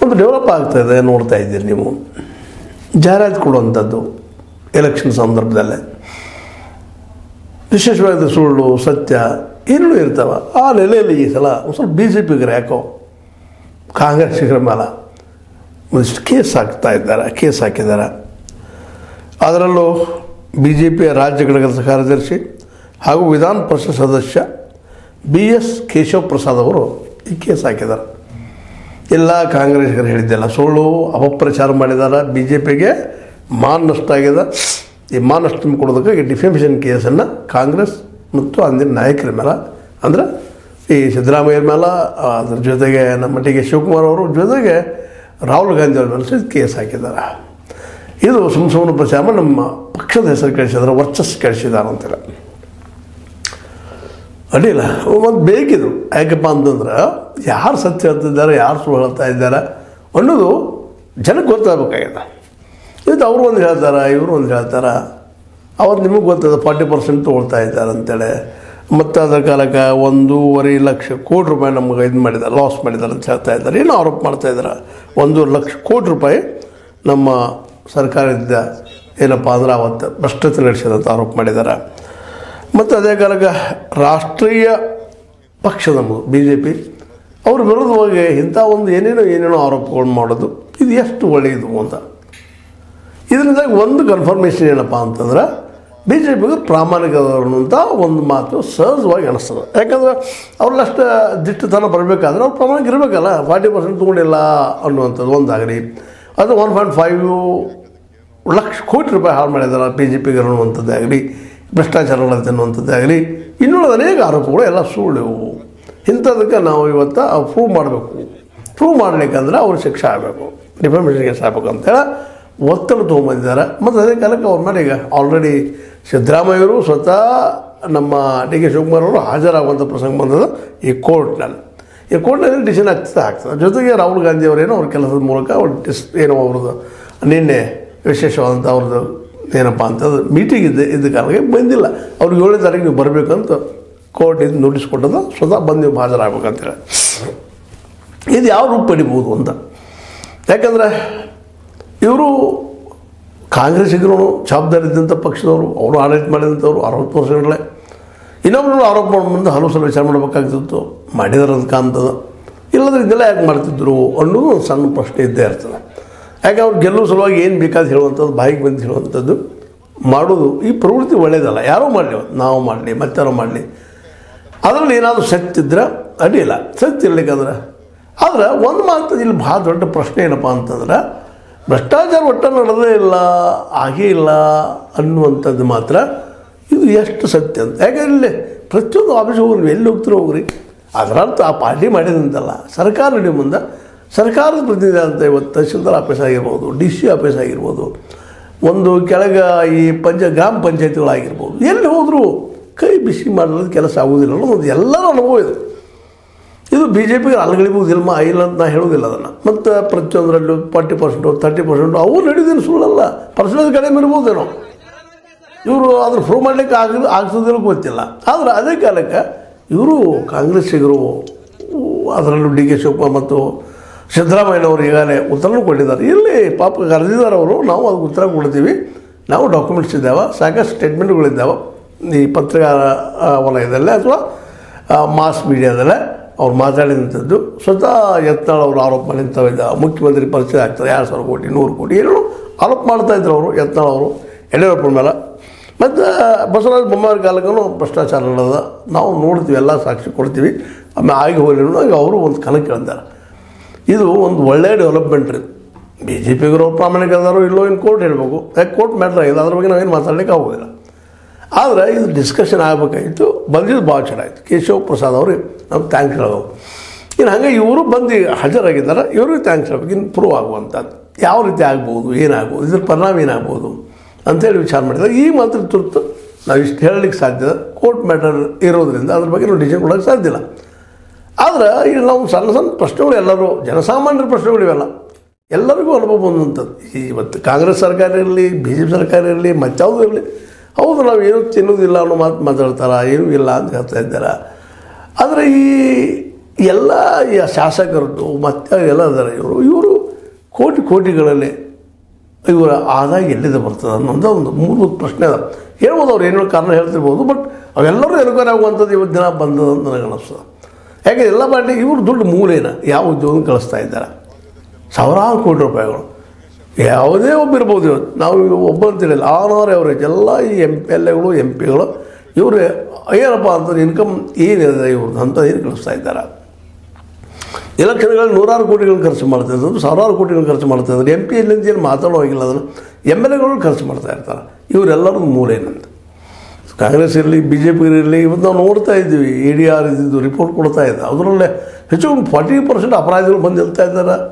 ಒಂದು ಡೆವಲಪ್ ಆಗ್ತಾಯಿದೆ ನೋಡ್ತಾ ಇದ್ದೀರಿ ನೀವು ಜಾಹೀರಾತು ಕೊಡುವಂಥದ್ದು ಎಲೆಕ್ಷನ್ ಸಂದರ್ಭದಲ್ಲೇ ವಿಶೇಷವಾದ ಸುಳ್ಳು ಸತ್ಯ ಏನೇನು ಇರ್ತಾವೆ ಆ ನೆಲೆಯಲ್ಲಿ ಈ ಸಲ ಒಂದು ಸ್ವಲ್ಪ ಬಿ ಜೆ ಪಿಗರು ಯಾಕೋ ಕಾಂಗ್ರೆಸ್ಸಿಗರ ಮೇಲೆ ಒಂದಿಷ್ಟು ಕೇಸ್ ಹಾಕ್ತಾ ಇದ್ದಾರೆ ಕೇಸ್ ಹಾಕಿದ್ದಾರೆ ಅದರಲ್ಲೂ ಬಿ ಜೆ ಪಿಯ ರಾಜ್ಯ ಘಟಕದ ಕಾರ್ಯದರ್ಶಿ ಹಾಗೂ ವಿಧಾನ ಪರಿಷತ್ ಸದಸ್ಯ ಬಿ ಎಸ್ ಕೇಶವ ಪ್ರಸಾದ್ ಅವರು ಈ ಕೇಸ್ ಹಾಕಿದ್ದಾರೆ ಎಲ್ಲ ಕಾಂಗ್ರೆಸ್ಗರು ಹೇಳಿದ್ದೆಲ್ಲ ಸುಳ್ಳು ಅಪಪ್ರಚಾರ ಮಾಡಿದ್ದಾರೆ ಬಿ ಜೆ ಪಿಗೆ ಮಾನ್ ನಷ್ಟ ಆಗಿದೆ ಈ ಮಾನ್ ನಷ್ಟ ಕೊಡೋದಕ್ಕಾಗಿ ಡಿಫೆಮೇಷನ್ ಕೇಸನ್ನು ಕಾಂಗ್ರೆಸ್ ಮತ್ತು ಅಂದಿನ ನಾಯಕರ ಮೇಲೆ ಅಂದ್ರೆ ಈ ಸಿದ್ದರಾಮಯ್ಯರ ಮೇಲೆ ಅದ್ರ ಜೊತೆಗೆ ನಮ್ಮ ಡಿ ಕೆ ಶಿವಕುಮಾರ್ ಅವರು ಜೊತೆಗೆ ರಾಹುಲ್ ಗಾಂಧಿ ಅವ್ರ ಮೇಲೆ ಸಹಿತ ಕೇಸ್ ಹಾಕಿದ್ದಾರೆ ಇದು ಸುಮ್ಮ ಸುಮ್ಮನೆ ಪ್ರಚಾರ ಮಾಡಿ ನಮ್ಮ ಪಕ್ಷದ ಹೆಸರು ಕಳಿಸಿದ್ದಾರೆ ವರ್ಚಸ್ಸು ಕಳಿಸಿದ್ದಾರೆ ಅಂತೇಳಿ ಅಡ್ಡಿಲ್ಲ ಮತ್ತು ಬೇಕಿದ್ರು ಯಾಕಪ್ಪ ಅಂತಂದ್ರೆ ಯಾರು ಸತ್ಯ ಹೇಳ್ತಿದ್ದಾರೆ ಯಾರು ಸುಳ್ಳು ಹೇಳ್ತಾ ಇದ್ದಾರೆ ಅನ್ನೋದು ಜನಕ್ಕೆ ಗೊತ್ತಾಗಬೇಕಾಗಿದೆ ಇದು ಅವರು ಒಂದು ಹೇಳ್ತಾರೆ ಇವರು ಒಂದು ಹೇಳ್ತಾರೆ ಅವತ್ತು ನಿಮಗೆ ಗೊತ್ತದ ಫಾರ್ಟಿ ಪರ್ಸೆಂಟ್ ತೊಗೊಳ್ತಾ ಇದ್ದಾರೆ ಅಂತೇಳಿ ಮತ್ತು ಅದರ ಕಾಲಕ್ಕೆ ಒಂದೂವರೆ ಲಕ್ಷ ಕೋಟಿ ರೂಪಾಯಿ ನಮಗೆ ಇದು ಮಾಡಿದ್ದಾರೆ ಲಾಸ್ ಮಾಡಿದ್ದಾರೆ ಅಂತ ಹೇಳ್ತಾ ಇದ್ದಾರೆ ಏನೋ ಆರೋಪ ಮಾಡ್ತಾ ಇದ್ದಾರೆ ಒಂದೂವರೆ ಲಕ್ಷ ಕೋಟಿ ರೂಪಾಯಿ ನಮ್ಮ ಸರ್ಕಾರದಿಂದ ಏನಪ್ಪ ಅಂದ್ರೆ ಅವತ್ತು ಭ್ರಷ್ಟತೆ ನಡೆಸಿದಂತ ಆರೋಪ ಮಾಡಿದ್ದಾರೆ ಮತ್ತು ಅದೇ ಕಾಲಕ್ಕೆ ರಾಷ್ಟ್ರೀಯ ಪಕ್ಷ ನಮ್ಮದು ಬಿ ಜೆ ಪಿ ಅವ್ರ ವಿರುದ್ಧವಾಗಿ ಇಂಥ ಒಂದು ಏನೇನೋ ಏನೇನೋ ಆರೋಪಗಳು ಮಾಡೋದು ಇದು ಎಷ್ಟು ಒಳ್ಳೆಯದು ಅಂತ ಇದರಿಂದ ಒಂದು ಕನ್ಫರ್ಮೇಷನ್ ಏನಪ್ಪ ಅಂತಂದ್ರೆ ಬಿ ಜೆ ಪಿಗೆ ಪ್ರಾಮಾಣಿಕದವರು ಅಂತ ಒಂದು ಮಾತು ಸಹಜವಾಗಿ ಅನಿಸ್ತದೆ ಯಾಕಂದ್ರೆ ಅವ್ರಲ್ಲಷ್ಟು ದಿಟ್ಟತನ ಬರಬೇಕಾದ್ರೆ ಅವ್ರು ಪ್ರಾಮಾಣಿಕ ಇರಬೇಕಲ್ಲ ಫಾರ್ಟಿ ಪರ್ಸೆಂಟ್ ತೊಗೊಂಡಿಲ್ಲ ಅನ್ನುವಂಥದ್ದು ಒಂದಾಗಲಿ ಅದು ಒನ್ ಪಾಯಿಂಟ್ ಫೈವ್ ಲಕ್ಷ ಕೋಟಿ ರೂಪಾಯಿ ಹಾಳು ಮಾಡಿದ್ದಾರೆ ಬಿ ಜೆ ಪಿಗೆ ಅನ್ನುವಂಥದ್ದೇ ಆಗಲಿ ಭ್ರಷ್ಟಾಚಾರ ನಡೆದ ಅನ್ನುವಂಥದ್ದೇ ಆಗಲಿ ಇನ್ನುಳಿದ ಅನೇಕ ಆರೋಪಗಳು ಎಲ್ಲ ಸುಳ್ಳು ಇಂಥದಕ್ಕೆ ನಾವು ಇವತ್ತು ಪ್ರೂವ್ ಮಾಡಬೇಕು ಪ್ರೂವ್ ಮಾಡಲಿಕ್ಕಂದ್ರೆ ಅವ್ರ ಶಿಕ್ಷೆ ಆಗಬೇಕು ಡಿಫಾಮೇಷನ್ ಕೇಸ್ ಆಗಬೇಕು ಅಂತೇಳಿ ಒತ್ತಡ ತೊಗೊಂಬಂದಿದ್ದಾರೆ ಮತ್ತು ಅದೇ ಕಾಲಕ್ಕೆ ಅವ್ರ ಮೇಲೆ ಈಗ ಆಲ್ರೆಡಿ ಸಿದ್ದರಾಮಯ್ಯವರು ಸ್ವತಃ ನಮ್ಮ ಡಿ ಕೆ ಶಿವಕುಮಾರ್ ಅವರು ಹಾಜರಾಗುವಂಥ ಪ್ರಸಂಗ ಬಂದದ್ದು ಈ ಕೋರ್ಟ್ನಲ್ಲಿ ಈ ಕೋರ್ಟ್ನಲ್ಲಿ ಡಿಸಿಷನ್ ಆಗ್ತದೆ ಆಗ್ತದೆ ಜೊತೆಗೆ ರಾಹುಲ್ ಗಾಂಧಿ ಅವರೇನೋ ಅವ್ರ ಕೆಲಸದ ಮೂಲಕ ಅವ್ರ ಡಿಸ್ ಏನೋ ಅವ್ರದ್ದು ನಿನ್ನೆ ವಿಶೇಷವಾದಂಥ ಅವ್ರದ್ದು ಏನಪ್ಪ ಅಂತಂದ್ರೆ ಮೀಟಿಂಗ್ ಇದ್ದ ಇದ್ದ ಕಾರಣಕ್ಕೆ ಬಂದಿಲ್ಲ ಅವ್ರಿಗೆ ಏಳನೇ ತಾರೀಕು ನೀವು ಬರಬೇಕಂತ ಕೋರ್ಟ್ ಇದು ನೋಟಿಸ್ ಕೊಟ್ಟದ ಸ್ವತಃ ಬಂದು ನೀವು ಹಾಜರಾಗಬೇಕಂತೇಳಿ ಇದು ಯಾವ ರೂಪ ಪಡಿಬೋದು ಅಂತ ಯಾಕಂದರೆ ಇವರು ಕಾಂಗ್ರೆಸ್ಸಿಗರು ಜವಾಬ್ದಾರಿ ಇದ್ದಂಥ ಪಕ್ಷದವರು ಅವರು ಆಡಳಿತ ಮಾಡಿದಂಥವ್ರು ಅರವತ್ತು ವರ್ಷಗಳೇ ಇನ್ನೊಬ್ಬರು ಆರೋಪ ಮಾಡ್ಬಂದು ಹಲವು ಸಲ ವಿಚಾರ ಮಾಡಬೇಕಾಗ್ತಿತ್ತು ಮಾಡಿದಾರೆ ಅದಕ್ಕೆ ಅಂತದ ಇಲ್ಲದ್ರೆ ಇದೆಲ್ಲ ಯಾಕೆ ಮಾಡ್ತಿದ್ರು ಅನ್ನೋದು ಒಂದು ಸಣ್ಣ ಪ್ರಶ್ನೆ ಇದ್ದೇ ಇರ್ತದೆ ಯಾಕೆ ಅವ್ರು ಗೆಲ್ಲುವ ಸಲುವಾಗಿ ಏನು ಬೇಕಾದ ಹೇಳುವಂಥದ್ದು ಬಾಯಿಗೆ ಬಂದು ಹೇಳುವಂಥದ್ದು ಮಾಡೋದು ಈ ಪ್ರವೃತ್ತಿ ಒಳ್ಳೆಯದಲ್ಲ ಯಾರೋ ಮಾಡಲಿ ನಾವು ಮಾಡಲಿ ಮತ್ತಾರೋ ಮಾಡಲಿ ಅದರಲ್ಲಿ ಏನಾದರೂ ಸತ್ಯ ಇದ್ರೆ ಅಡ್ಡಿಲ್ಲ ಸತ್ಯ ಇರ್ಲಿಕ್ಕಂದ್ರೆ ಆದ್ರೆ ಒಂದು ಮಾತು ಇಲ್ಲಿ ಭಾಳ ದೊಡ್ಡ ಪ್ರಶ್ನೆ ಏನಪ್ಪ ಅಂತಂದ್ರೆ ಭ್ರಷ್ಟಾಚಾರ ಒಟ್ಟ ನಡೆದೇ ಇಲ್ಲ ಆಗೇ ಇಲ್ಲ ಅನ್ನುವಂಥದ್ದು ಮಾತ್ರ ಇದು ಎಷ್ಟು ಸತ್ಯ ಅಂತ ಯಾಕಂದ್ರೆ ಇಲ್ಲಿ ಪ್ರತಿಯೊಂದು ಆಫೀಸ್ ಹೋಗ್ರಿ ಎಲ್ಲಿ ಹೋಗ್ತಿರೋ ಹೋಗ್ರಿ ಅದರ ಅರ್ಥ ಆ ಪಾರ್ಟಿ ಮಾಡಿದಂತಲ್ಲ ಸರ್ಕಾರ ನಡೆಯೋ ಮುಂದೆ ಸರ್ಕಾರದ ಪ್ರತಿನಿಧಿ ಅಂತ ಇವತ್ತು ತಹಶೀಲ್ದಾರ್ ಆಫೀಸ್ ಆಗಿರ್ಬೋದು ಡಿ ಸಿ ಆಫೀಸ್ ಆಗಿರ್ಬೋದು ಒಂದು ಕೆಳಗೆ ಈ ಪಂಚ ಗ್ರಾಮ ಪಂಚಾಯತಿಗಳಾಗಿರ್ಬೋದು ಎಲ್ಲಿ ಹೋದರೂ ಕೈ ಬಿಸಿ ಮಾಡೋದು ಕೆಲಸ ಆಗೋದಿಲ್ಲ ಅನ್ನೋದು ಒಂದು ಎಲ್ಲರ ಅನುಭವ ಇದೆ ಇದು ಬಿ ಜೆ ಪಿಗೆ ಅಲ್ಗಳಿಬೋದಿಲ್ಲ ಇಲ್ಲ ಅಂತ ನಾ ಹೇಳೋದಿಲ್ಲ ಅದನ್ನು ಮತ್ತು ಪ್ರತಿಯೊಂದರಲ್ಲೂ ಫಾರ್ಟಿ ಪರ್ಸೆಂಟು ತರ್ಟಿ ಪರ್ಸೆಂಟು ಅವು ನಡೆಯೋದೇನು ಸುಳ್ಳಲ್ಲ ಪರ್ಸೆಂಟೇಜ್ ಕಡಿಮೆ ಇರ್ಬೋದೇನೋ ಇವರು ಅದ್ರ ಪ್ರೂವ್ ಮಾಡಲಿಕ್ಕೆ ಆಗ ಆಗ್ತದಿಲ್ಲ ಗೊತ್ತಿಲ್ಲ ಆದರೆ ಅದೇ ಕಾಲಕ್ಕೆ ಇವರು ಕಾಂಗ್ರೆಸ್ಸಿಗರು ಅದರಲ್ಲೂ ಡಿ ಕೆ ಶಿವಕುಮಾರ್ ಮತ್ತು ಸಿದ್ದರಾಮಯ್ಯನವರು ಈಗಾಗಲೇ ಉತ್ತರನೂ ಕೊಟ್ಟಿದ್ದಾರೆ ಇಲ್ಲಿ ಪಾಪ ಕರೆದಿದ್ದಾರೆ ಅವರು ನಾವು ಅದಕ್ಕೆ ಉತ್ತರ ಕೊಡ್ತೀವಿ ನಾವು ಡಾಕ್ಯುಮೆಂಟ್ಸ್ ಇದ್ದಾವೆ ಸಾಕಷ್ಟು ಸ್ಟೇಟ್ಮೆಂಟ್ಗಳಿದ್ದಾವೆ ಈ ಪತ್ರಿಕಾ ಆ, ವಲಯದಲ್ಲೇ ಅಥವಾ ಮಾಸ್ ಮೀಡಿಯಾದಲ್ಲೇ ಅವ್ರು ಮಾತಾಡಿದಂಥದ್ದು ಸ್ವತಃ ಯತ್ನಾಳ್ ಅವರು ಆರೋಪ ಮಾಡಿದಂಥವಿದ್ದ ಮುಖ್ಯಮಂತ್ರಿ ಪರಿಚಯ ಆಗ್ತಾರೆ ಎರಡು ಸಾವಿರ ಕೋಟಿ ನೂರು ಕೋಟಿ ಏನೋ ಆರೋಪ ಮಾಡ್ತಾ ಇದ್ರು ಅವರು ಯತ್ನಾಳ್ ಅವರು ಯಡಿಯೂರಪ್ಪನ ಮೇಲೆ ಮತ್ತು ಬಸವರಾಜ ಬೊಮ್ಮಾಯಿ ಕಾಲಕ್ಕೂ ಭ್ರಷ್ಟಾಚಾರ ನಡೆದ ನಾವು ನೋಡ್ತೀವಿ ಎಲ್ಲ ಸಾಕ್ಷಿ ಕೊಡ್ತೀವಿ ಆಮೇಲೆ ಆಗಿ ಹೋಗಲಿ ಈಗ ಅವರು ಒಂದು ಕನಕ್ಕೆ ಕೇಳ್ತಾರೆ ಇದು ಒಂದು ಒಳ್ಳೆಯ ಡೆವಲಪ್ಮೆಂಟ್ ರೀ ಬಿ ಜೆ ಪಿಗರು ಪ್ರಾಮಾಣಿಕ ಅದಾರೋ ಇಲ್ಲೋ ಇನ್ನು ಕೋರ್ಟ್ ಹೇಳಬೇಕು ಯಾಕೆ ಕೋರ್ಟ್ ಮ್ಯಾಟ್ರ್ ಆಗಿದೆ ಅದ್ರ ಬಗ್ಗೆ ನಾವೇನು ಮಾತಾಡಲಿಕ್ಕೆ ಆಗೋದಿಲ್ಲ ಆದರೆ ಇದು ಡಿಸ್ಕಷನ್ ಆಗಬೇಕಾಗಿತ್ತು ಬಂದಿದ್ದು ಭಾಳ ಚೆನ್ನಾಗಿತ್ತು ಕೇಶವ್ ಪ್ರಸಾದ್ ಅವ್ರಿಗೆ ನಾವು ಥ್ಯಾಂಕ್ಸ್ ಹೇಳೋದು ಇನ್ನು ಹಾಗೆ ಇವರು ಬಂದು ಹಾಜರಾಗಿದ್ದಾರೆ ಇವ್ರಿಗೆ ಥ್ಯಾಂಕ್ಸ್ ಹೇಳ್ಬೇಕು ಇನ್ನು ಪ್ರೂವ್ ಆಗುವಂಥದ್ದು ಯಾವ ರೀತಿ ಆಗ್ಬೋದು ಏನಾಗ್ಬೋದು ಇದ್ರ ಪರಿಣಾಮ ಏನಾಗ್ಬೋದು ಅಂತೇಳಿ ವಿಚಾರ ಮಾಡಿದಾಗ ಈ ಮಾತ್ರ ತುರ್ತು ನಾವು ಇಷ್ಟು ಹೇಳಲಿಕ್ಕೆ ಸಾಧ್ಯ ಕೋರ್ಟ್ ಮ್ಯಾಟರ್ ಇರೋದ್ರಿಂದ ಅದ್ರ ಬಗ್ಗೆ ನಾವು ಡಿಸಿಷನ್ ಕೊಡೋಕ್ಕೆ ಸಾಧ್ಯ ಇಲ್ಲ ಆದ್ರೆ ಈಗ ನಾವು ಸಣ್ಣ ಸಣ್ಣ ಪ್ರಶ್ನೆಗಳು ಎಲ್ಲರೂ ಜನಸಾಮಾನ್ಯರ ಪ್ರಶ್ನೆಗಳು ಇವೆಲ್ಲ ಎಲ್ಲರಿಗೂ ಅನುಭವ ಬಂದಂಥದ್ದು ಈ ಇವತ್ತು ಕಾಂಗ್ರೆಸ್ ಸರ್ಕಾರ ಇರಲಿ ಬಿ ಜೆ ಪಿ ಸರ್ಕಾರ ಇರಲಿ ಮತ್ತಾವುದು ಇರಲಿ ಹೌದು ನಾವು ಏನೂ ತಿನ್ನೋದಿಲ್ಲ ಅನ್ನೋ ಮಾತು ಮಾತಾಡ್ತಾರೆ ಏನೂ ಇಲ್ಲ ಅಂತ ಹೇಳ್ತಾ ಇದ್ದಾರೆ ಆದರೆ ಈ ಎಲ್ಲ ಈ ಶಾಸಕರದ್ದು ಮತ್ತು ಎಲ್ಲ ಇದ್ದಾರೆ ಇವರು ಇವರು ಕೋಟಿ ಕೋಟಿಗಳಲ್ಲಿ ಇವರ ಆದಾಯ ಎಲ್ಲಿದೆ ಬರ್ತದೆ ಅನ್ನೋದು ಒಂದು ಮೂಲಭೂತ ಪ್ರಶ್ನೆ ಅದ ಹೇಳ್ಬೋದು ಅವ್ರು ಏನೋ ಕಾರಣ ಹೇಳ್ತಿರ್ಬೋದು ಬಟ್ ಅವೆಲ್ಲರೂ ಎನ್ಕ್ವೈರಿ ಆಗುವಂಥದ್ದು ಇವತ್ತು ದಿನ ಬಂದದ ಅಂತ ನನಗೆ ಅನಿಸ್ತದೆ ಯಾಕೆ ಎಲ್ಲ ಪಾರ್ಟಿ ಇವರು ದುಡ್ಡು ಮೂಲೇನ ಯಾವ ಉದ್ಯೋಗ ಕಳಿಸ್ತಾ ಇದ್ದಾರೆ ಸಾವಿರಾರು ಕೋಟಿ ರೂಪಾಯಿಗಳು ಯಾವುದೇ ಒಬ್ಬ ಇರ್ಬೋದು ಇವತ್ತು ನಾವು ಒಬ್ಬ ಅಂತೇಳಿಲ್ಲ ಆನ್ ಆರ್ ಅವರೇಜ್ ಎಲ್ಲ ಈ ಎಮ್ ಪಿ ಎಲ್ ಎಗಳು ಎಮ್ ಪಿಗಳು ಇವರು ಏನಪ್ಪ ಅಂತ ಇನ್ಕಮ್ ಏನಿದೆ ಇವ್ರದ್ದು ಅಂತ ಏನು ಕಳಿಸ್ತಾ ಇದ್ದಾರೆ ಎಲೆಕ್ಷನ್ಗಳಲ್ಲಿ ನೂರಾರು ಕೋಟಿಗಳು ಖರ್ಚು ಮಾಡ್ತಾ ಇದ್ರು ಸಾವಿರಾರು ಕೋಟಿಗಳು ಖರ್ಚು ಮಾಡ್ತಾ ಇದ್ರು ಎಂ ಪಿ ಎಲ್ಲಿಂದ ಏನು ಮಾತಾಡೋ ಹೋಗಿಲ್ಲ ಅದನ್ನು ಎಮ್ ಎಲ್ ಎಗಳು ಖರ್ಚು ಮಾಡ್ತಾ ಇರ್ತಾರೆ ಇವರೆಲ್ಲರದ್ದು ಮೂಲೇನಂತ ಕಾಂಗ್ರೆಸ್ ಇರಲಿ ಬಿ ಜೆ ಪಿ ಇರಲಿ ಇವತ್ತು ನಾವು ನೋಡ್ತಾ ಇದ್ದೀವಿ ಎ ಡಿ ಆರ್ ಇದ್ದಿದ್ದು ರಿಪೋರ್ಟ್ ಕೊಡ್ತಾ ಇದ್ದ ಅದರಲ್ಲೇ ಹೆಚ್ಚು ಫಾರ್ಟಿ ಪರ್ಸೆಂಟ್ ಅಪರಾಧಿಗಳು ಬಂದಿರ್ತಾ ಇದ್ದಾರೆ